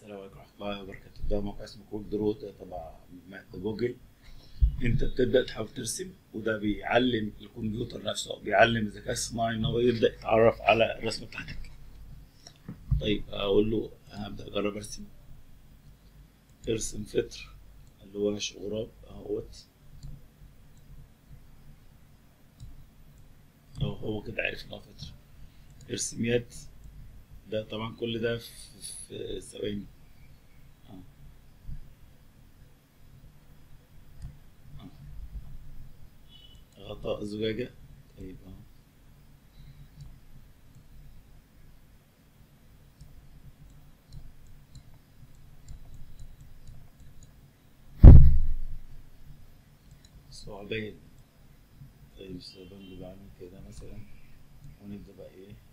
السلام عليكم ورحمه الله وبركاته ده موقع اسمه كويك درو ده تبع مجموعة جوجل انت بتبدا تحاول ترسم وده بيعلم الكمبيوتر نفسه او بيعلم الذكاء الصناعي ان هو يبدا يتعرف على الرسمه بتاعتك طيب اقول له هبدا اجرب ارسم ارسم فطر اللي هو وش غراب اهوت اهو هو كده عارف ان هو فطر ارسم يد ده طبعا كل ده في في ثواني آه. آه. غطاء زجاجة طيب اهو صعبان طيب الصعبان اللي بعمل كده مثلا ونبدأ بقى ايه